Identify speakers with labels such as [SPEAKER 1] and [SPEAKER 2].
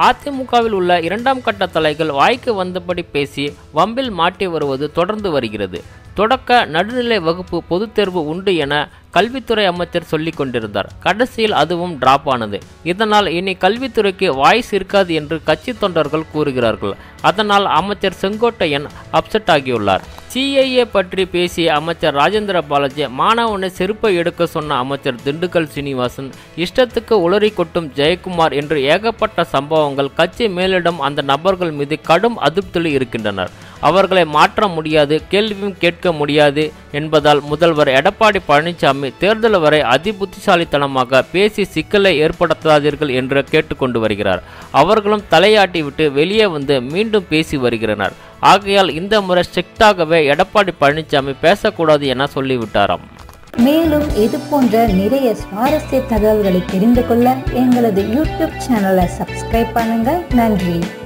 [SPEAKER 1] அதிமுகவில் உள்ள இரண்டாம் கட்ட தலைகள் வாய்க்கு வந்தபடி பேசி வம்பில் மாட்டி வருவது தொடர்ந்து வருகிறது தொடக்க நடுநிலை வகுப்பு பொதுத் தேர்வு உண்டு என கல்வித்துறை அமைச்சர் சொல்லிக் கொண்டிருந்தார் கடைசியில் அதுவும் டிராப் ஆனது இதனால் இனி கல்வித்துறைக்கு வாய்ஸ் இருக்காது என்று கட்சி தொண்டர்கள் கூறுகிறார்கள் அதனால் அமைச்சர் செங்கோட்டையன் அப்செட் ஆகியுள்ளார் சிஐஏ பற்றி பேசிய அமைச்சர் ராஜேந்திர பாலாஜி மாணவனை செருப்பை எடுக்க சொன்ன அமைச்சர் திண்டுக்கல் சீனிவாசன் இஷ்டத்துக்கு உளறி கொட்டும் ஜெயக்குமார் என்று ஏகப்பட்ட சம்பவங்கள் கட்சி மேலிடம் அந்த நபர்கள் மீது கடும் அதிருப்தியில் இருக்கின்றனர் அவர்களை மாற்ற முடியாது கேள்வியும் கேட்க முடியாது என்பதால் முதல்வர் எடப்பாடி பழனிசாமி தேர்தல் வரை அதிபுத்திசாலித்தனமாக பேசி சிக்கலை ஏற்படுத்தாதீர்கள் என்று கேட்டுக்கொண்டு வருகிறார் அவர்களும் தலையாட்டிவிட்டு வெளியே வந்து மீண்டும் பேசி வருகிறனர் ஆகையால் இந்த முறை ஸ்ட்ரிக்டாகவே எடப்பாடி பழனிசாமி பேசக்கூடாது என சொல்லிவிட்டாராம்
[SPEAKER 2] மேலும் இது போன்ற நிறைய சுவாரஸ்ய தகவல்களை தெரிந்து கொள்ள எங்களது யூடியூப் சேனலை சப்ஸ்கிரைப் பண்ணுங்க நன்றி